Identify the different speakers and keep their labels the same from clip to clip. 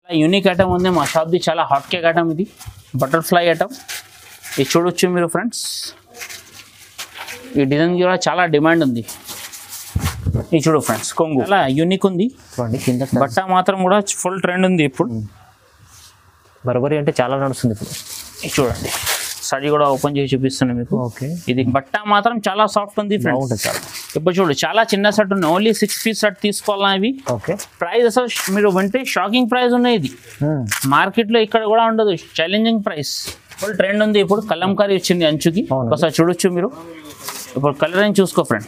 Speaker 1: Unique item ఉంది మా షాప్ది చాలా హాట్ కేక్ ఐటమ్ ఇది బటర్ఫ్లై ఐటమ్ ఇది చూడొచ్చు మీరు ఫ్రెండ్స్ ఈ డిజైన్ కూడా చాలా డిమాండ్ ఉంది ఇది చూడు ఫ్రెండ్స్ కొంగు చాలా యూనిక్ ఉంది
Speaker 2: చూడండి కింద
Speaker 1: బట్ట మాత్రం కూడా ఫుల్ ట్రెండ్ ఉంది ఇప్పుడు
Speaker 2: బరబరి అంటే చాలా నడుస్తుంది ఇప్పుడు
Speaker 1: ఇది చూడండి స్టడీ కూడా ఓపెన్ చేసి చూపిస్తున్నాను మీకు
Speaker 2: ఓకే
Speaker 1: ఇది బట్ట మాత్రం చాలా సాఫ్ట్ ఉంది ఫ్రెండ్స్
Speaker 2: బాగుంటుంది చాలా
Speaker 1: ఇప్పుడు చూడు చాలా చిన్న సెట్ ఉంది ఓన్లీ సిక్స్ పీస్ సెట్ తీసుకోవాలా ఇవి
Speaker 2: ఓకే
Speaker 1: ప్రైస్ అసలు మీరు వింటే షాకింగ్ ప్రైస్ ఉన్నాయి ఇది మార్కెట్లో ఇక్కడ కూడా ఉండదు ఛాలెంజింగ్ ప్రైస్ ఫుల్ ట్రెండ్ ఉంది ఇప్పుడు కలంకారీ వచ్చింది అంచుకి
Speaker 2: అవును.
Speaker 1: ఒకసారి చూడొచ్చు మీరు ఇప్పుడు కలర్ అని చూసుకో ఫ్రెండ్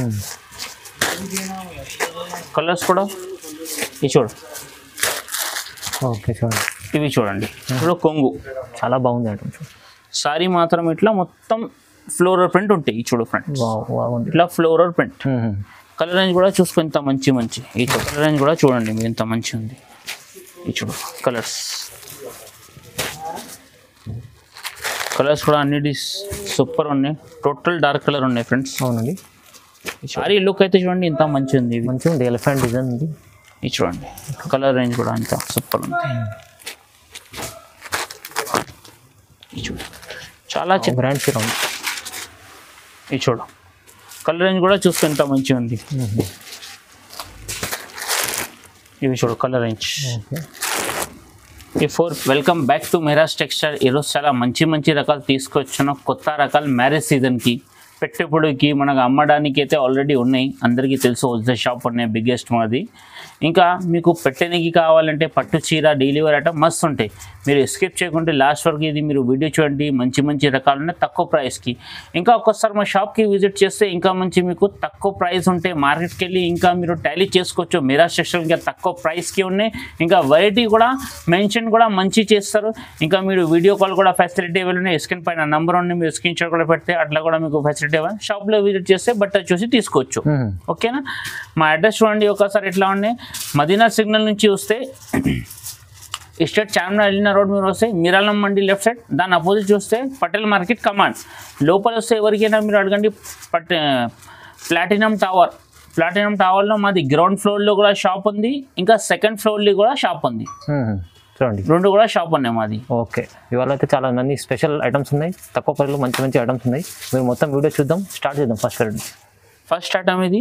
Speaker 1: కలర్స్ కూడా ఇవి చూడు
Speaker 2: ఓకే చూడండి
Speaker 1: ఇవి చూడండి ఇప్పుడు కొంగు
Speaker 2: చాలా బాగుంది ఐటమ్
Speaker 1: సారీ మాత్రం ఇట్లా మొత్తం ఫ్లోరల్ ప్రింట్ ఉంటాయి ఈ చూడు ఫ్రెండ్
Speaker 2: బాగుంది
Speaker 1: ఇట్లా ఫ్లోరల్ ప్రింట్ కలర్ రేంజ్ కూడా చూసుకో ఇంత మంచి మంచి ఈ కలర్ రేంజ్ కూడా చూడండి మీరు ఇంత మంచి ఉంది ఈ చూడు కలర్స్ కలర్స్ కూడా అన్నిటి సూపర్ ఉన్నాయి టోటల్ డార్క్ కలర్ ఉన్నాయి ఫ్రెండ్స్
Speaker 2: అవునండి
Speaker 1: సారీ లుక్ అయితే చూడండి ఇంత మంచి ఉంది ఇవి
Speaker 2: మంచిగా ఉంది ఎలిఫెంట్ డిజైన్ ఉంది
Speaker 1: ఇది చూడండి కలర్ రేంజ్ కూడా అంత సూపర్ ఉంది ఇది చూడు చాలా చిన్న
Speaker 2: బ్రాండ్ చీర ఉంది
Speaker 1: ఇది చూడు కలర్ రేంజ్ కూడా చూస్తే ఎంత మంచిగా ఉంది ఇవి చూడు కలర్ రేంజ్
Speaker 2: ఓకే
Speaker 1: ఈ four welcome back to Meraj textile ఈరోజు చాలా మంచి మంచి రకాలు తీసుకొచ్చాను కొత్త రకాలు మ్యారేజ్ సీజన్కి పెట్టుబడికి మనకు అమ్మడానికి అయితే ఆల్రెడీ ఉన్నాయి అందరికీ తెలుసు హోల్సేల్ షాప్ ఉన్నాయి బిగ్గెస్ట్ మాది ఇంకా మీకు పెట్టడానికి కావాలంటే పట్టు చీర డెలివరీ అట మస్తు ఉంటాయి మీరు ఎస్కేప్ చేయకుంటే లాస్ట్ వరకు ఇది మీరు వీడియో చూడండి మంచి మంచి రకాలు ఉన్నాయి తక్కువ ప్రైస్కి ఇంకా ఒక్కసారి మా షాప్కి విజిట్ చేస్తే ఇంకా మంచి మీకు తక్కువ ప్రైస్ ఉంటే మార్కెట్కి వెళ్ళి ఇంకా మీరు టాలీ చేసుకోవచ్చు మీరా సెక్షన్ ఇంకా తక్కువ ప్రైస్కి ఉన్నాయి ఇంకా వెరైటీ కూడా మెన్షన్ కూడా మంచి చేస్తారు ఇంకా మీరు వీడియో కాల్ కూడా ఫెసిలిటీ అవైలబుల్ ఉన్నాయి స్క్రీన్ పైన నంబర్ ఉంది మీరు స్క్రీన్ షాట్ కూడా పెడితే అట్లా కూడా మీకు ఫెసిలిటీ అవైలబుల్ షాప్లో విజిట్ చేస్తే బట్ట చూసి తీసుకోవచ్చు ఓకేనా మా అడ్రస్ చూడండి ఒకసారి ఎట్లా ఉన్నాయి మదీనా సిగ్నల్ నుంచి వస్తే ఇస్టేట్ చార్మినార్ వెళ్ళిన రోడ్ మీరు వస్తే మిరాలం మండి లెఫ్ట్ సైడ్ దాని అపోజిట్ చూస్తే పటేల్ మార్కెట్ కమాండ్ లోపల వస్తే ఎవరికైనా మీరు అడగండి పట్ ప్లాటినం టవర్ ప్లాటినం టవర్లో మాది గ్రౌండ్ ఫ్లోర్లో కూడా షాప్ ఉంది ఇంకా సెకండ్ ఫ్లోర్లో కూడా షాప్ ఉంది
Speaker 2: చూడండి
Speaker 1: రెండు కూడా షాప్ ఉన్నాయి మాది
Speaker 2: ఓకే ఇవాళ అయితే చాలా మంది స్పెషల్ ఐటమ్స్ ఉన్నాయి తక్కువ ప్రైస్లో మంచి మంచి ఐటమ్స్ ఉన్నాయి మీరు మొత్తం వీడియో చూద్దాం స్టార్ట్ చేద్దాం ఫస్ట్ పీరియడ్
Speaker 1: ఫస్ట్ ఐటమ్ ఇది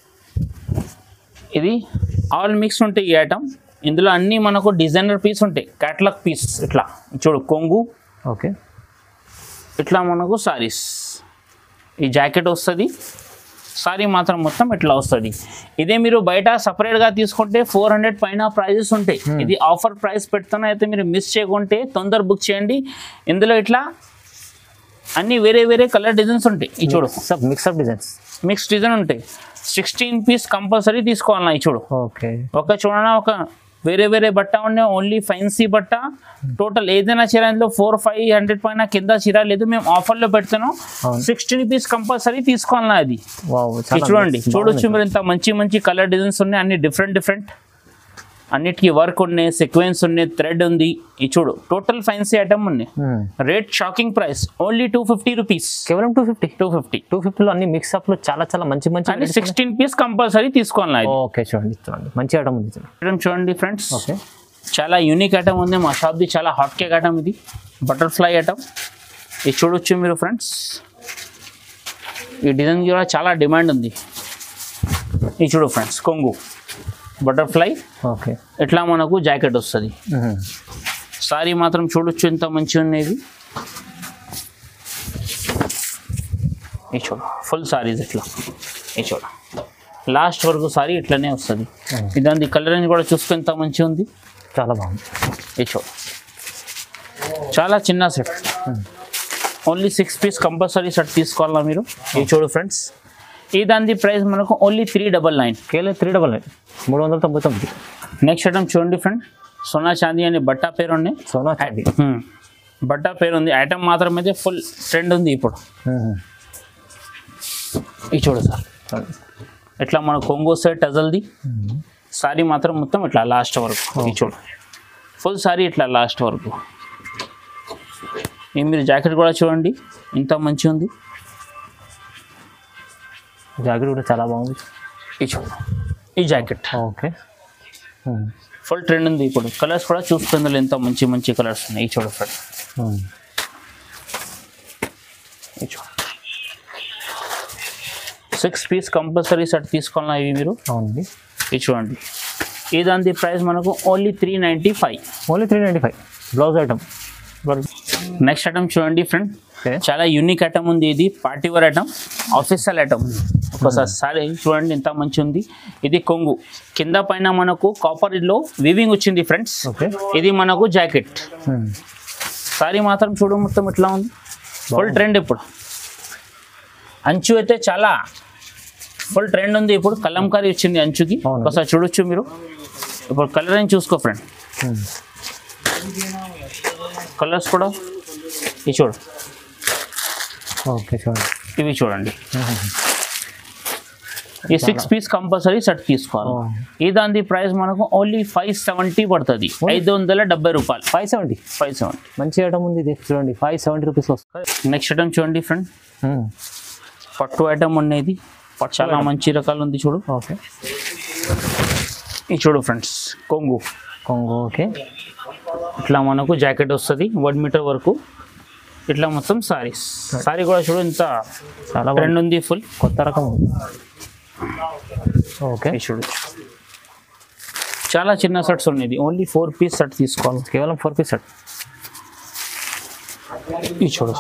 Speaker 1: ఇది ఆల్ మిక్స్ ఉంటాయి ఈ ఐటమ్ ఇందులో అన్నీ మనకు డిజైనర్ పీస్ ఉంటాయి క్యాటలాగ్ పీస్ ఇట్లా చూడు కొంగు
Speaker 2: ఓకే
Speaker 1: ఇట్లా మనకు సారీస్ ఈ జాకెట్ వస్తుంది సారీ మాత్రం మొత్తం ఇట్లా వస్తుంది ఇదే మీరు బయట సపరేట్గా తీసుకుంటే ఫోర్ హండ్రెడ్ పైన ప్రైజెస్ ఉంటాయి ఇది ఆఫర్ ప్రైస్ పెడుతున్నా అయితే మీరు మిస్ చేయకుంటే తొందర బుక్ చేయండి ఇందులో ఇట్లా అన్ని వేరే వేరే కలర్ డిజైన్స్ ఉంటాయి ఈ చూడు
Speaker 2: సబ్ మిక్సప్ డిజైన్స్
Speaker 1: మిక్స్ డిజైన్ ఉంటాయి సిక్స్టీన్ పీస్ కంపల్సరీ తీసుకోవాలన్నా ఈ చూడు
Speaker 2: ఓకే
Speaker 1: ఒక చూడనా ఒక వేరే వేరే బట్ట ఉన్నాయి ఓన్లీ ఫైన్సీ బట్ట టోటల్ ఏదైనా చీర ఇందులో ఫోర్ ఫైవ్ హండ్రెడ్ పైన కింద చీర లేదు మేము ఆఫర్లో పెడుతున్నాం
Speaker 2: అవును.
Speaker 1: సిక్స్టీన్ పీస్ కంపల్సరీ తీసుకోవాలన్నా అది
Speaker 2: వావ్
Speaker 1: ఇది చూడండి చూడొచ్చు మీరు ఇంత మంచి మంచి కలర్ డిజైన్స్ ఉన్నాయి అన్ని డిఫరెంట్ డిఫరెంట్ అన్నిటికీ వర్క్ ఉన్నాయి సీక్వెన్స్ ఉన్నాయి థ్రెడ్ ఉంది ఇది చూడు టోటల్ ఫైన్సీ ఐటమ్ ఉన్నాయి rate shocking price only two fifty rupees
Speaker 2: కేవలం two fifty
Speaker 1: two fifty
Speaker 2: two ఫిఫ్టీలో అన్ని మిక్సప్లు చాలా చాలా మంచి మంచి
Speaker 1: అని సిక్స్టీన్ పీస్ కంపల్సరీ తీసుకోవాలన్నా ఇది
Speaker 2: ఓకే చూడండి చూడండి మంచి ఐటమ్ ఉంది చూడండి
Speaker 1: ఐటమ్ చూడండి ఫ్రెండ్స్
Speaker 2: ఓకే
Speaker 1: చాలా యూనిక్ ఐటమ్ ఉంది మా షాప్ది చాలా హాట్ కేక్ ఐటమ్ ఇది బటర్ఫ్లై ఐటమ్ ఇది చూడొచ్చు మీరు ఫ్రెండ్స్ ఈ డిజైన్ కూడా చాలా డిమాండ్ ఉంది ఇది చూడు ఫ్రెండ్స్ కొంగు బటర్ఫ్లై
Speaker 2: ఓకే
Speaker 1: ఇట్లా మనకు జాకెట్ వస్తుంది సారీ మాత్రం చూడొచ్చు ఎంత మంచిగా ఉన్నాయి ఇది చూడు ఫుల్ సారీస్ ఇట్లా ఇది చూడు లాస్ట్ వరకు సారీ ఇట్లనే వస్తుంది ఇదాని కలర్ అని కూడా చూసుకుని ఎంత మంచిగా ఉంది
Speaker 2: చాలా బాగుంది
Speaker 1: ఈ షో చాలా చిన్న set only six piece compulsory set తీసుకోవాలా మీరు ఈ చూడు ఫ్రెండ్స్ ఈ దాని ప్రైస్ మనకు ఓన్లీ త్రీ డబల్ నైన్
Speaker 2: కేవలం త్రీ డబల్ నైన్ మూడు వందల తొంభై తొమ్మిది
Speaker 1: నెక్స్ట్ ఐటమ్ చూడండి ఫ్రెండ్ సోనా చాందీ అనే బట్టా పేరు ఉన్నాయి
Speaker 2: సోనా చాందీ
Speaker 1: హ్మ్. బట్టా పేరు ఉంది ఐటమ్ మాత్రం అయితే ఫుల్ ట్రెండ్ ఉంది ఇప్పుడు ఇది చూడు సార్ ఇట్లా మన కొంగు వస్తే టజల్ది సారీ మాత్రం మొత్తం ఇట్లా లాస్ట్ వరకు ఇది చూడు ఫుల్ సారీ ఇట్లా లాస్ట్ వరకు ఈ మీరు జాకెట్ కూడా చూడండి ఇంత మంచిగా ఉంది
Speaker 2: జాకెట్ కూడా చాలా బాగుంది
Speaker 1: ఈ చూడు ఈ జాకెట్
Speaker 2: ఓకే
Speaker 1: ఫుల్ ట్రెండ్ ఉంది ఇప్పుడు కలర్స్ కూడా చూసుకుందాం ఎంత మంచి మంచి కలర్స్ ఉన్నాయి ఈ చూడు ఫ్రెండ్ ఈ చూడు సిక్స్ పీస్ కంపల్సరీ సెట్ తీసుకోవాలా ఇవి మీరు
Speaker 2: అవునండి
Speaker 1: ఇది చూడండి ఈ దాని ప్రైస్ మనకు only three ninety five
Speaker 2: only three ninety five blouse item
Speaker 1: next item చూడండి ఫ్రెండ్
Speaker 2: ఓకే
Speaker 1: చాలా యూనిక్ ఐటమ్ ఉంది ఇది party wear item official item ఒకసారి సారీ చూడండి ఎంత మంచి ఉంది ఇది కొంగు కింద పైన మనకు కాపర్ లో వివింగ్ వచ్చింది ఫ్రెండ్స్
Speaker 2: ఓకే
Speaker 1: ఇది మనకు జాకెట్ సారీ మాత్రం చూడు మొత్తం ఎట్లా ఉంది ఫుల్ ట్రెండ్ ఇప్పుడు అంచు అయితే చాలా ఫుల్ ట్రెండ్ ఉంది ఇప్పుడు కలంకారీ వచ్చింది అంచుకి
Speaker 2: అవును.
Speaker 1: ఒకసారి చూడొచ్చు మీరు ఇప్పుడు కలర్ అని చూసుకో ఫ్రెండ్ కలర్స్ కూడా ఇవి చూడు
Speaker 2: ఓకే చూడండి
Speaker 1: ఇవి చూడండి ఈ సిక్స్ పీస్ కంపల్సరీ సెట్ తీసుకోవాలి
Speaker 2: Oh.
Speaker 1: ఈ దాని ప్రైస్ మనకు ఓన్లీ ఫైవ్ సెవెంటీ పడుతుంది ఐదు వందల డెబ్బై రూపాయలు
Speaker 2: ఫైవ్ సెవెంటీ
Speaker 1: ఫైవ్ సెవెంటీ
Speaker 2: మంచి ఐటమ్ ఉంది ఇది చూడండి ఫైవ్ సెవెంటీ రూపీస్ వస్తుంది
Speaker 1: నెక్స్ట్ ఐటమ్ చూడండి ఫ్రెండ్ పట్టు ఐటమ్ ఉండేది చాలా మంచి రకాలు ఉంది చూడు
Speaker 2: ఓకే
Speaker 1: ఇది చూడు ఫ్రెండ్స్ కొంగు
Speaker 2: కొంగు ఓకే
Speaker 1: ఇట్లా మనకు జాకెట్ వస్తుంది వన్ మీటర్ వరకు ఇట్లా మొత్తం సారీస్ సారీ కూడా చూడు ఇంత
Speaker 2: చాలా
Speaker 1: ట్రెండ్
Speaker 2: బాగుంది
Speaker 1: ఉంది ఫుల్
Speaker 2: కొత్త రకం ఉంది ఓకే
Speaker 1: ఇది చూడు చాలా చిన్న సెట్స్ ఉన్నాయి ఓన్లీ ఫోర్ పీస్ సెట్ తీసుకోవాలి
Speaker 2: కేవలం ఫోర్ పీస్ సెట్
Speaker 1: ఇది చూడు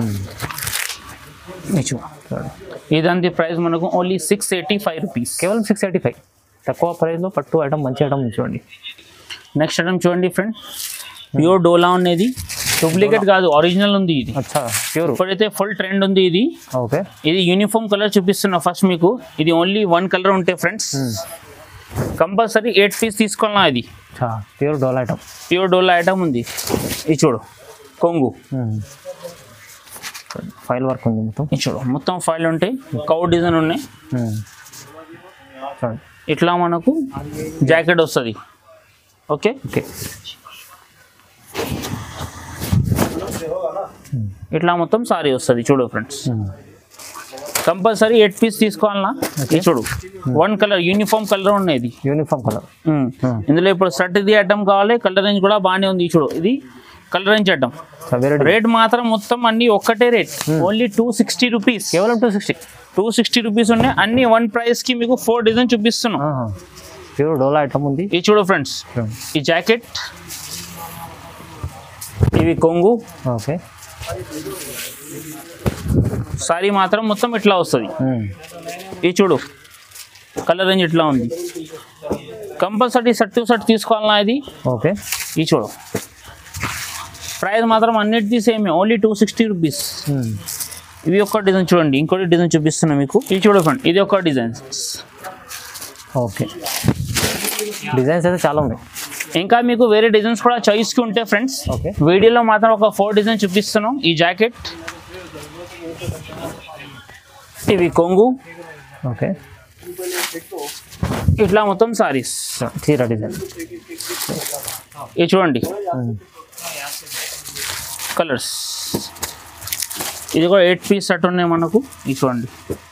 Speaker 1: ఇది చూడు ఇదంతా ప్రైస్ మనకు only six eighty five rupees
Speaker 2: కేవలం సిక్స్ ఎయిటీ ఫైవ్ తక్కువ ప్రైస్లో పట్టు ఐటమ్ మంచి ఐటమ్ ఉంది చూడండి
Speaker 1: నెక్స్ట్ ఐటమ్ చూడండి ఫ్రెండ్ ప్యూర్ డోలా ఉన్నది డూప్లికేట్ కాదు ఒరిజినల్ ఉంది ఇది
Speaker 2: అచ్చా ప్యూర్
Speaker 1: ఇప్పుడైతే ఫుల్ ట్రెండ్ ఉంది ఇది
Speaker 2: ఓకే
Speaker 1: ఇది యూనిఫామ్ కలర్ చూపిస్తున్నా ఫస్ట్ మీకు ఇది ఓన్లీ వన్ కలర్ ఉంటే ఫ్రెండ్స్ కంపల్సరీ ఎయిట్ పీస్ తీసుకోవాలా ఇది
Speaker 2: ప్యూర్ డోల్ ఐటమ్
Speaker 1: ప్యూర్ డోలా ఐటమ్ ఉంది ఇది చూడు కొంగు
Speaker 2: ఫైల్ వర్క్ ఉంది మొత్తం
Speaker 1: ఇది చూడు మొత్తం ఫైల్ ఉంటాయి కౌ డిజైన్ ఉన్నాయి
Speaker 2: Hmm. చూడండి
Speaker 1: ఇట్లా మనకు జాకెట్ వస్తుంది ఓకే
Speaker 2: ఓకే
Speaker 1: ఇట్లా మొత్తం సారీ వస్తుంది చూడు ఫ్రెండ్స్ కంపల్సరీ ఎయిట్ పీస్ తీసుకోవాలన్నా ఇది చూడు వన్ కలర్ యూనిఫామ్ కలర్ ఉన్నాయి ఇది
Speaker 2: యూనిఫామ్ కలర్
Speaker 1: ఉమ్.
Speaker 2: Hmm.
Speaker 1: ఇందులో ఇప్పుడు షర్ట్ ఇది ఐటమ్ కావాలి కలర్ రేంజ్ కూడా బాగానే ఉంది ఇది చూడు ఇది కలర్ రేంజ్ ఐటమ్
Speaker 2: వేరే
Speaker 1: రేట్ మాత్రం మొత్తం అన్ని ఒక్కటే rate only two sixty rupees
Speaker 2: కేవలం two sixty
Speaker 1: two sixty rupees ఉన్నాయి అన్ని వన్ ప్రైస్ కి మీకు ఫోర్ డిజైన్ చూపిస్తున్నాం
Speaker 2: ప్యూర్ డోల్ ఐటమ్ ఉంది
Speaker 1: ఇది చూడు ఫ్రెండ్స్ ఈ జాకెట్ ఇవి కొంగు
Speaker 2: ఓకే
Speaker 1: సారీ మాత్రం మొత్తం ఇట్లా వస్తుంది ఇది చూడు కలర్ రేంజ్ ఇట్లా ఉంది కంపల్సరీ షర్ట్ టు షర్ట్ తీసుకోవాలన్నా ఇది
Speaker 2: ఓకే
Speaker 1: ఇది చూడు ప్రైస్ మాత్రం అన్నిటిది same only two sixty rupees ఇవి ఒక డిజైన్ చూడండి ఇంకోటి డిజైన్ చూపిస్తున్నా మీకు ఇది చూడు ఫ్రెండ్ ఇది ఒక డిజైన్
Speaker 2: ఓకే డిజైన్స్ అయితే చాలా ఉన్నాయి
Speaker 1: ఇంకా మీకు వేరే డిజైన్స్ కూడా చాయిస్కి ఉంటే ఫ్రెండ్స్
Speaker 2: ఓకే
Speaker 1: వీడియోలో మాత్రం ఒక ఫోర్ డిజైన్ చూపిస్తున్నాం ఈ జాకెట్ ఇవి కొంగు
Speaker 2: ఓకే
Speaker 1: ఇట్లా మొత్తం సారీస్
Speaker 2: చీర డిజైన్
Speaker 1: ఇవి చూడండి కలర్స్ ఇది కూడా ఎయిట్ పీస్ సెట్ ఉన్నాయి మనకు ఇది చూడండి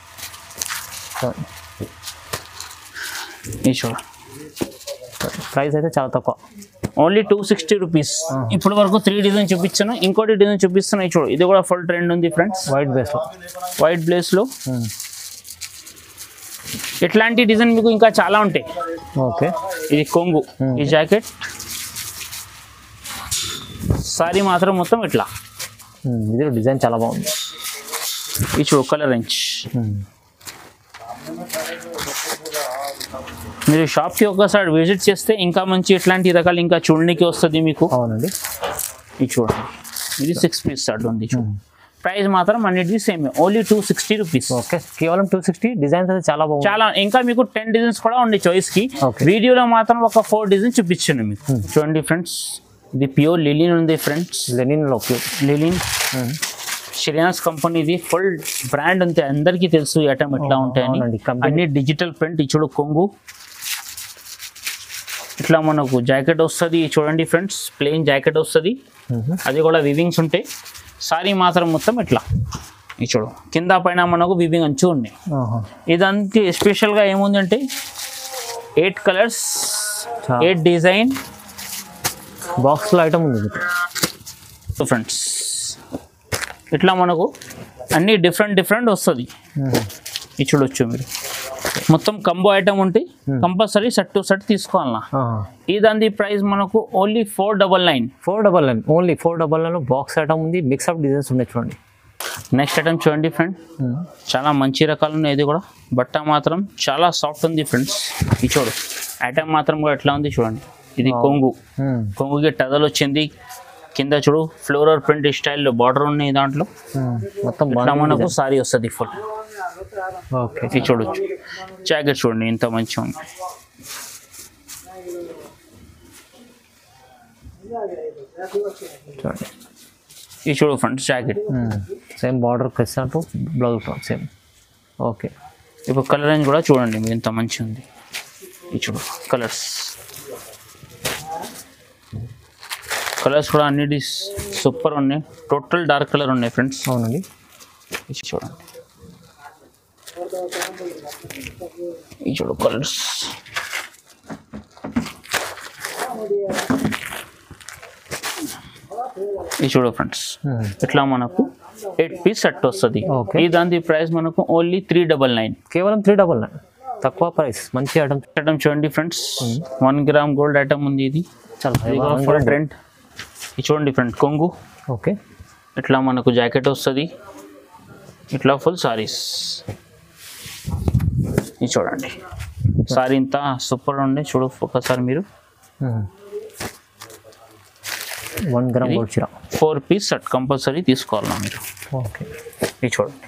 Speaker 1: ఇది చూడండి
Speaker 2: ప్రైస్ అయితే చాలా తక్కువ
Speaker 1: ఓన్లీ టూ సిక్స్టీ రూపీస్ ఇప్పటి వరకు త్రీ డిజైన్ చూపించాను ఇంకోటి డిజైన్ చూపిస్తున్నా ఇది చూడు ఇది కూడా ఫుల్ ట్రెండ్ ఉంది ఫ్రెండ్స్
Speaker 2: వైట్ బేస్లో
Speaker 1: వైట్ బ్లేస్లో ఇట్లాంటి డిజైన్ మీకు ఇంకా చాలా ఉంటాయి
Speaker 2: ఓకే
Speaker 1: ఇది కొంగు ఈ జాకెట్ సారీ మాత్రం మొత్తం ఇట్లా
Speaker 2: ఇది డిజైన్ చాలా బాగుంది
Speaker 1: ఇది చూడు కలర్ రేంజ్ మీరు షాప్కి ఒకసారి విజిట్ చేస్తే ఇంకా మంచి ఇట్లాంటి రకాలు ఇంకా చూడడానికి వస్తుంది మీకు
Speaker 2: అవునండి
Speaker 1: ఇది చూడండి ఇది సిక్స్ పీస్ షర్ట్ ఉంది చూడు ప్రైస్ మాత్రం అన్నిటిది same only two sixty rupees
Speaker 2: okay కేవలం టూ సిక్స్టీ డిజైన్స్ అయితే చాలా బాగుంది
Speaker 1: చాలా ఇంకా మీకు టెన్ డిజైన్స్ కూడా ఉంది చాయిస్ కి
Speaker 2: Okay.
Speaker 1: వీడియోలో మాత్రం ఒక ఫోర్ డిజైన్ చూపించాను మీకు చూడండి ఫ్రెండ్స్ ఇది ప్యూర్ లిలిన్ ఉంది ఫ్రెండ్స్
Speaker 2: లెనిన్లో ప్యూర్
Speaker 1: లిలిన్ శ్రీనాస్ కంపెనీది ఫుల్ బ్రాండ్ ఉంది అందరికీ తెలుసు ఈ ఐటమ్ ఎట్లా
Speaker 2: Oh,
Speaker 1: ఉంటాయని
Speaker 2: అవునండి, company.
Speaker 1: అన్ని డిజిటల్ ప్రింట్ చూడు కొంగు ఇట్లా మనకు జాకెట్ వస్తుంది చూడండి ఫ్రెండ్స్ ప్లెయిన్ జాకెట్ వస్తుంది అది కూడా వివింగ్స్ ఉంటాయి సారీ మాత్రం మొత్తం ఇట్లా ఇది చూడు కింద పైన మనకు వివింగ్ అంచు ఉన్నాయి ఇదంతా స్పెషల్గా ఏముందంటే ఎయిట్ కలర్స్
Speaker 2: చా-
Speaker 1: ఏ డిజైన్
Speaker 2: బాక్స్లో ఐటమ్ ఉంది మీకు
Speaker 1: ఫ్రెండ్స్ ఇట్లా మనకు అన్ని డిఫరెంట్ డిఫరెంట్ వస్తుంది ఇది చూడొచ్చు మీరు మొత్తం కంబో ఐటమ్ ఉంటే కంపల్సరీ సెట్ టు సెట్ తీసుకోవాలన్నా ఈ దాని ప్రైస్ మనకు only four double nine
Speaker 2: four double nine only four double nine box item ఉంది మిక్స్ అప్ డిజైన్స్ ఉన్నాయి చూడండి
Speaker 1: నెక్స్ట్ ఐటమ్ చూడండి ఫ్రెండ్ చాలా మంచి రకాలు ఉన్నాయి ఇది కూడా బట్ట మాత్రం చాలా సాఫ్ట్ ఉంది ఫ్రెండ్స్ ఇది చూడు ఐటమ్ మాత్రం కూడా ఎట్లా ఉంది చూడండి ఇది కొంగు కొంగుకి టదల్ వచ్చింది కింద చూడు ఫ్లోరల్ ప్రింట్ స్టైల్లో బార్డర్ ఉన్నాయి దాంట్లో
Speaker 2: మొత్తం
Speaker 1: ఇట్లా మనకు సారీ వస్తుంది ఫుల్
Speaker 2: ఓకే
Speaker 1: ఇది చూడొచ్చు జాకెట్ చూడండి ఇంత మంచిగా ఉంది
Speaker 2: చూడండి
Speaker 1: ఇది చూడు ఫ్రెండ్స్ జాకెట్
Speaker 2: సేమ్ బార్డర్ వచ్చినట్టు బ్లౌజ్ సేమ్ ఓకే
Speaker 1: ఇప్పుడు కలర్ రేంజ్ కూడా చూడండి మీరు ఎంత మంచిగా ఉంది ఇది చూడు కలర్స్ కలర్స్ కూడా అన్నిటి సూపర్ ఉన్నాయి టోటల్ డార్క్ కలర్ ఉన్నాయి ఫ్రెండ్స్
Speaker 2: అవునండి
Speaker 1: ఇది చూడండి ఇది చూడు కలర్స్ ఇది చూడు ఫ్రెండ్స్ ఇట్లా మనకు ఎయిట్ పీస్ సెట్ వస్తుంది
Speaker 2: Okay.
Speaker 1: ఈ దాని ప్రైస్ మనకు ఓన్లీ త్రీ డబల్ నైన్
Speaker 2: కేవలం త్రీ డబల్ నైన్ తక్కువ ప్రైస్ మంచి ఐటమ్
Speaker 1: ఐటమ్ చూడండి friends one gram gold item ఉంది ఇది
Speaker 2: చాలా
Speaker 1: ఇది కూడా ఫుల్ ట్రెండ్ ఇది చూడండి ఫ్రెండ్ కొంగు
Speaker 2: ఓకే
Speaker 1: ఇట్లా మనకు జాకెట్ వస్తుంది ఇట్లా ఫుల్ సారీస్ ఇది చూడండి సారీ ఇంత సూపర్ ఉండే చూడు ఒకసారి మీరు
Speaker 2: వన్ గ్రామ్
Speaker 1: ఇది?
Speaker 2: గోల్డ్ చీర
Speaker 1: ఫోర్ పీస్ సెట్ కంపల్సరీ తీసుకోవాలన్నా మీరు
Speaker 2: ఓకే
Speaker 1: ఇది చూడండి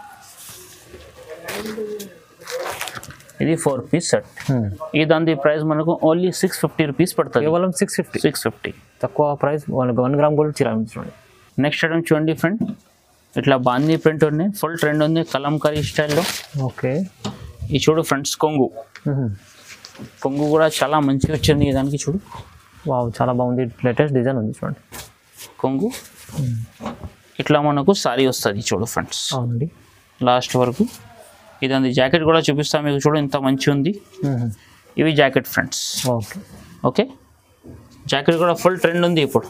Speaker 1: ఇది ఫోర్ పీస్ సెట్ ఈ దాని ప్రైస్ మనకు ఓన్లీ సిక్స్ ఫిఫ్టీ రూపీస్ పడుతుంది
Speaker 2: కేవలం సిక్స్ ఫిఫ్టీ
Speaker 1: సిక్స్ ఫిఫ్టీ
Speaker 2: తక్కువ price one one gram gold చీర ఉంది చూడండి
Speaker 1: నెక్స్ట్ ఐటమ్ చూడండి ఫ్రెండ్ ఇట్లా బాందీ ప్రింట్ ఉన్నాయి ఫుల్ ట్రెండ్ ఉంది కలంకారీ స్టైల్లో
Speaker 2: ఓకే
Speaker 1: ఈ చూడు ఫ్రెండ్స్ కొంగు కొంగు కూడా చాలా మంచిగా వచ్చింది ఈ దానికి చూడు
Speaker 2: వావ్ చాలా బాగుంది లేటెస్ట్ డిజైన్ ఉంది చూడండి
Speaker 1: కొంగు ఇట్లా మనకు సారీ వస్తుంది చూడు ఫ్రెండ్స్
Speaker 2: అవునండి
Speaker 1: లాస్ట్ వరకు ఇదంది జాకెట్ కూడా చూపిస్తాను మీకు చూడు ఇంత మంచి ఉంది ఇవి jacket friends
Speaker 2: okay
Speaker 1: okay jacket కూడా ఫుల్ ట్రెండ్ ఉంది ఇప్పుడు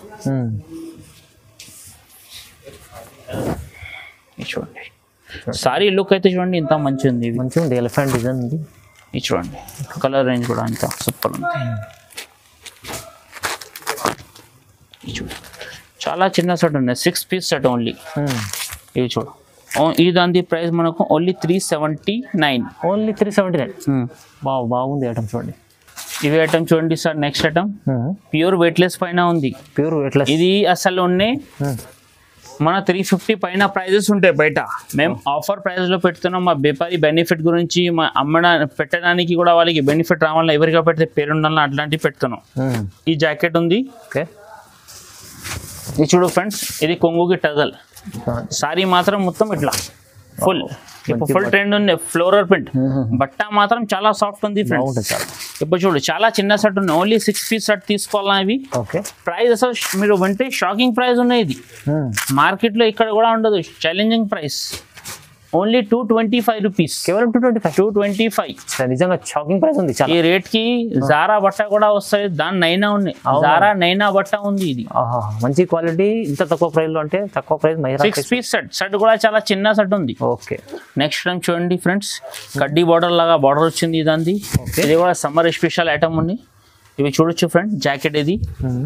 Speaker 1: ఇది చూడండి సారీ లుక్ అయితే చూడండి ఇంత మంచి ఉంది ఇవి
Speaker 2: మంచిగా ఉంది ఎలిఫెంట్ డిజైన్ ఉంది
Speaker 1: ఇది చూడండి కలర్ రేంజ్ కూడా అంత సూపర్ ఉంది ఇది చూడు చాలా చిన్న సెట్ ఉన్నాయి సిక్స్ పీస్ సెట్ ఓన్లీ ఇవి చూడు ఓ- ఈ దాని ప్రైస్ మనకు only three seventy nine
Speaker 2: only three seventy nine బావ్ బాగుంది ఐటమ్ చూడండి
Speaker 1: ఇవి ఐటమ్ చూడండి sir next item pure weightless పైన ఉంది
Speaker 2: ప్యూర్ ఎట్లా
Speaker 1: ఇది అసలు ఉన్నాయి మన త్రీ ఫిఫ్టీ పైన ప్రైజెస్ ఉంటాయి బయట మేము ఆఫర్ ప్రైస్లో పెడుతున్నాం మా వ్యాపారి బెనిఫిట్ గురించి మా అమ్మడా పెట్టడానికి కూడా వాళ్ళకి బెనిఫిట్ రావాలని ఎవరిగా పెడితే పేరు ఉండాలని అట్లాంటివి పెడుతున్నాం ఈ జాకెట్ ఉంది
Speaker 2: ఓకే
Speaker 1: ఇది చూడు ఫ్రెండ్స్ ఇది కొంగుకి టగల్ సారీ మాత్రం మొత్తం ఇట్లా ఫుల్ ఇప్పుడు
Speaker 2: మంచి
Speaker 1: ఫుల్
Speaker 2: బట్ట.
Speaker 1: ట్రెండ్ ఉంది ఫ్లోరల్ ప్రింట్ బట్ట మాత్రం చాలా సాఫ్ట్ ఉంది ఫ్రెండ్స్
Speaker 2: బాగుంటుంది చాలా
Speaker 1: ఇప్పుడు చూడు చాలా చిన్న సెట్ ఉంది ఓన్లీ సిక్స్ పీస్ సెట్ తీసుకోవాలా ఇవి
Speaker 2: ఓకే
Speaker 1: ప్రైస్ అసలు మీరు వింటే షాకింగ్ ప్రైస్ ఉన్నాయి ఇది మార్కెట్లో ఇక్కడ కూడా ఉండదు challenging price only two twenty five rupees
Speaker 2: కేవలం two twenty five
Speaker 1: two twenty five
Speaker 2: నిజంగా షాకింగ్ ప్రైస్ ఉంది చాలా
Speaker 1: ఈ రేట్ కి జారా బట్ట కూడా వస్తాయి దాని నైనా ఉంది
Speaker 2: అవునా?
Speaker 1: జారా నైనా బట్ట ఉంది ఇది
Speaker 2: ఆహా, మంచి క్వాలిటీ ఇంత తక్కువ ప్రైస్ లో అంటే తక్కువ ప్రైస్ మహిళా
Speaker 1: సిక్స్ పీస్ సెట్ సెట్ కూడా చాలా చిన్న సెట్ ఉంది
Speaker 2: ఓకే
Speaker 1: నెక్స్ట్ టైం చూడండి ఫ్రెండ్స్ కడ్డీ బార్డర్ లాగా బార్డర్ వచ్చింది దాన్ని
Speaker 2: Okay.
Speaker 1: ఇది కూడా సమ్మర్ స్పెషల్ ఐటమ్ ఉంది ఇవి చూడొచ్చు ఫ్రెండ్ జాకెట్ ఇది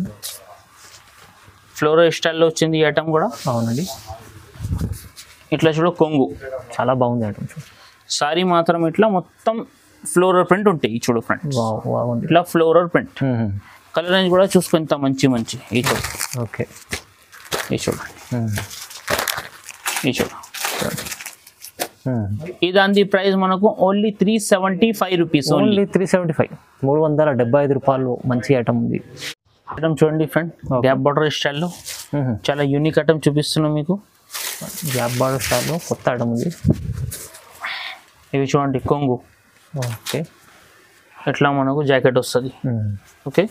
Speaker 1: ఫ్లోరో స్టైల్లో వచ్చింది ఈ ఐటమ్ కూడా
Speaker 2: అవునండి
Speaker 1: ఇట్లా చూడు కొంగు
Speaker 2: చాలా బాగుంది ఐటమ్
Speaker 1: సారీ మాత్రం ఇట్లా మొత్తం ఫ్లోరల్ ప్రింట్ ఉంటాయి ఈ చూడు ఫ్రెండ్స్
Speaker 2: బాగుంది
Speaker 1: ఇట్లా ఫ్లోరల్ ప్రింట్ కలర్ రేంజ్ కూడా చూసుకో ఇంత మంచి మంచి ఈ చూడు
Speaker 2: ఓకే
Speaker 1: ఈ చూడు ఈ చూడు ఈ దాని ప్రైస్ మనకు only three seventy five rupees only
Speaker 2: only three seventy five మూడు వందల డెబ్బై ఐదు రూపాయలు మంచి ఐటమ్ ఉంది
Speaker 1: ఐటమ్ చూడండి ఫ్రెండ్ గ్యాప్ బార్డర్ స్టైల్లో చాలా యూనిక్ ఐటమ్ చూపిస్తున్నాం మీకు
Speaker 2: గ్యాప్ బార్డర్ స్టార్లో కొత్త ఐటమ్ ఉంది
Speaker 1: ఇవి చూడండి కొంగు
Speaker 2: ఓకే
Speaker 1: ఇట్లా మనకు జాకెట్ వస్తుంది ఓకే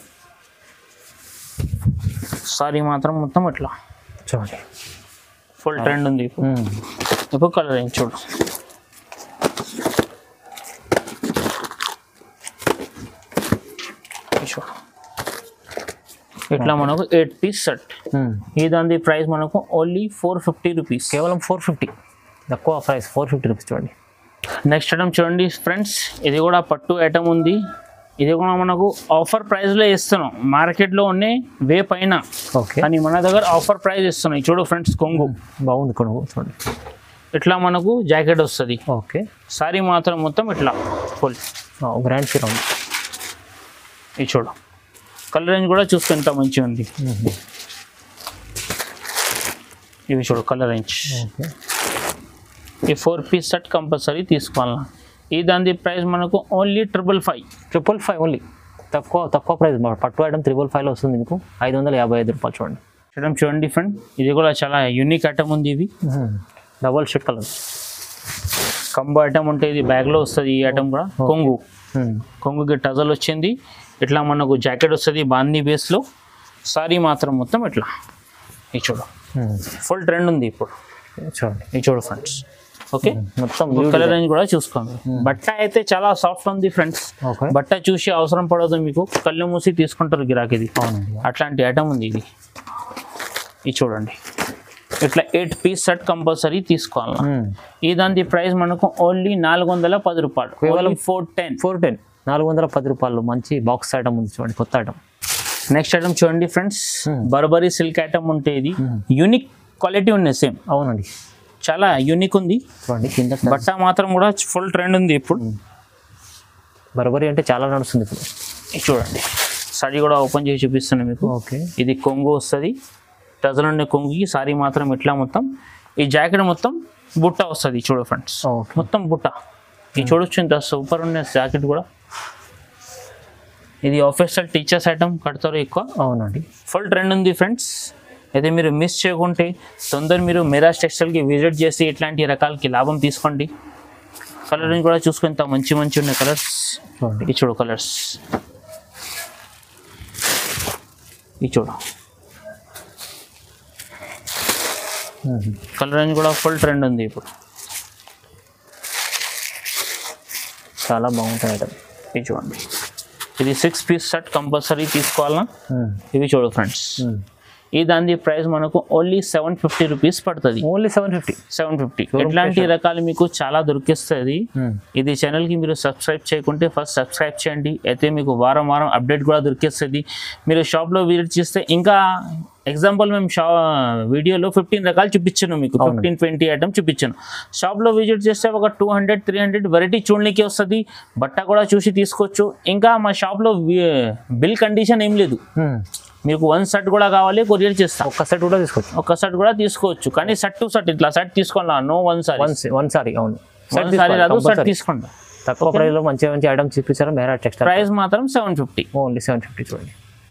Speaker 1: సారీ మాత్రం మొత్తం ఇట్లా
Speaker 2: చూడండి
Speaker 1: ఫుల్ ట్రెండ్ ఉంది ఇప్పుడు ఇప్పుడు కలర్ ఏం చూడు ఇట్లా మనకు ఎయిట్ పీస్ సెట్ ఈ దాని ప్రైస్ మనకు ఓన్లీ ఫోర్ ఫిఫ్టీ రూపీస్
Speaker 2: కేవలం ఫోర్ ఫిఫ్టీ తక్కువ ప్రైస్ ఫోర్ ఫిఫ్టీ రూపీస్ చూడండి
Speaker 1: నెక్స్ట్ ఐటమ్ చూడండి ఫ్రెండ్స్ ఇది కూడా పట్టు ఐటమ్ ఉంది ఇది కూడా మనకు ఆఫర్ ప్రైస్లో ఇస్తున్నాం మార్కెట్లో ఉన్నాయి వే పైన
Speaker 2: ఓకే
Speaker 1: కానీ మన దగ్గర ఆఫర్ ప్రైస్ ఇస్తున్నాయి చూడు ఫ్రెండ్స్ కొంగు
Speaker 2: బాగుంది కొనుగోలు చూడండి
Speaker 1: ఇట్లా మనకు జాకెట్ వస్తుంది
Speaker 2: ఓకే
Speaker 1: సారీ మాత్రం మొత్తం ఇట్లా ఫుల్
Speaker 2: గ్రాండ్ చీర ఉంది
Speaker 1: ఇది చూడు కలర్ రేంజ్ కూడా చూస్తే ఎంత మంచిగా ఉంది ఇవి చూడు కలర్ రేంజ్
Speaker 2: ఓకే
Speaker 1: ఈ ఫోర్ పీస్ సెట్ కంపల్సరీ తీసుకోవాలా ఈ దాని ప్రైస్ మనకు only triple five
Speaker 2: triple five only తక్కువ తక్కువ ప్రైస్ పట్టు ఐటమ్ త్రిబుల్ ఫైవ్లో వస్తుంది మీకు ఐదు వందల యాభై ఐదు రూపాయలు చూడండి
Speaker 1: చూడండి చూడండి ఫ్రెండ్ ఇది కూడా చాలా యూనిక్ ఐటమ్ ఉంది ఇవి
Speaker 2: double shirt colour
Speaker 1: combo item ఉంటే ఇది బ్యాగ్లో వస్తుంది ఈ ఐటమ్ కూడా కొంగు కొంగుకి టజల్ వచ్చింది ఇట్లా మనకు జాకెట్ వస్తుంది బాందీ బేస్లో సారీ మాత్రం మొత్తం ఇట్లా ఇది చూడు ఫుల్ ట్రెండ్ ఉంది ఇప్పుడు
Speaker 2: చూడండి
Speaker 1: ఇది చూడు ఫ్రెండ్స్ ఓకే
Speaker 2: మొత్తం
Speaker 1: కలర్ రేంజ్ కూడా చూసుకోండి బట్ట అయితే చాలా సాఫ్ట్ ఉంది ఫ్రెండ్స్
Speaker 2: ఓకే
Speaker 1: బట్ట చూసి అవసరం పడదు మీకు కళ్ళు మూసి తీసుకుంటారు గిరాకీ ఇది
Speaker 2: అవునండి
Speaker 1: అట్లాంటి ఐటమ్ ఉంది ఇది ఇది చూడండి ఇట్లా ఎయిట్ పీస్ సెట్ కంపల్సరీ తీసుకోవాలి ఈ దాని ప్రైస్ మనకు ఓన్లీ నాలుగు వందల పది రూపాయలు కేవలం ఫోర్ టెన్
Speaker 2: ఫోర్ టెన్ నాలుగు వందల పది రూపాయలు మంచి బాక్స్ ఐటమ్ ఉంది చూడండి కొత్త ఐటమ్
Speaker 1: నెక్స్ట్ ఐటమ్ చూడండి ఫ్రెండ్స్ బర్బరీ సిల్క్ ఐటమ్ ఉంటే ఇది యూనిక్ క్వాలిటీ ఉన్నాయి సేమ్
Speaker 2: అవునండి
Speaker 1: చాలా యూనిక్ ఉంది
Speaker 2: చూడండి కింద
Speaker 1: బట్ట మాత్రం కూడా ఫుల్ ట్రెండ్ ఉంది ఇప్పుడు
Speaker 2: బర్బరీ అంటే చాలా నడుస్తుంది ఇప్పుడు
Speaker 1: ఇది చూడండి సారీ కూడా ఓపెన్ చేసి చూపిస్తున్నాను మీకు
Speaker 2: ఓకే
Speaker 1: ఇది కొంగు వస్తుంది టజల్ ఉండే కొంగుకి సారీ మాత్రం ఇట్లా మొత్తం ఈ జాకెట్ మొత్తం బుట్ట వస్తుంది చూడు ఫ్రెండ్స్
Speaker 2: ఓకే
Speaker 1: మొత్తం బుట్ట ఇది చూడొచ్చు ఇంత సూపర్ ఉన్న జాకెట్ కూడా ఇది ఆఫీషియల్ టీచర్స్ ఐటమ్ కడతారు ఎక్కువ
Speaker 2: అవునండి
Speaker 1: ఫుల్ ట్రెండ్ ఉంది ఫ్రెండ్స్ అయితే మీరు మిస్ చేయకుంటే తొందర మీరు మెరాజ్ టెక్స్టైల్కి విజిట్ చేసి ఇట్లాంటి రకాలకి లాభం తీసుకోండి కలర్ కూడా చూసుకొని ఇంత మంచి మంచి ఉన్నాయి కలర్స్
Speaker 2: చూడండి
Speaker 1: ఈ చూడు కలర్స్ ఈ చూడు కలర్ రేంజ్ కూడా ఫుల్ ట్రెండ్ ఉంది ఇప్పుడు
Speaker 2: చాలా బాగుంటాయి ఐటమ్
Speaker 1: ఇది చూడండి ఇది సిక్స్ పీస్ సెట్ కంపల్సరీ తీసుకోవాలా ఇవి చూడు ఫ్రెండ్స్ ఈ దాని ప్రైస్ మనకు ఓన్లీ సెవెన్ ఫిఫ్టీ రూపీస్ పడుతుంది
Speaker 2: only seven fifty
Speaker 1: seven fifty ఇట్లాంటి రకాలు మీకు చాలా దొరికిస్తుంది ఇది ఛానల్కి మీరు సబ్స్క్రైబ్ చేయకుంటే ఫస్ట్ సబ్స్క్రైబ్ చేయండి అయితే మీకు వారం వారం అప్డేట్ కూడా దొరికేస్తుంది మీరు షాప్లో విజిట్ చేస్తే ఇంకా ఎగ్జాంపుల్ మేము షా వీడియోలో ఫిఫ్టీన్ రకాలు చూపించాను మీకు ఫిఫ్టీన్ ట్వంటీ ఐటమ్ చూపించాను షాప్లో విజిట్ చేస్తే ఒక two hundred three hundred variety చూడడానికి వస్తుంది బట్ట కూడా చూసి తీసుకోవచ్చు ఇంకా మా షాప్లో బిల్ కండిషన్ ఏం లేదు మీకు వన్ సెట్ కూడా కావాలి కొరియర్ చేస్తాం
Speaker 2: ఒక్క సెట్ కూడా తీసుకోవచ్చు
Speaker 1: ఒక సెట్ కూడా తీసుకోవచ్చు కానీ సెట్ టు సెట్ ఇట్లా సెట్ తీసుకోవాలా no one sari
Speaker 2: one one sari అవును
Speaker 1: వన్ సారీ రాదు సెట్ తీసుకోండి
Speaker 2: తక్కువ ప్రైస్లో మంచి మంచి ఐటమ్స్ చూపించారు మేరా టెక్స్టైల్
Speaker 1: ప్రైస్ మాత్రం seven fifty
Speaker 2: only seven fifty చూడండి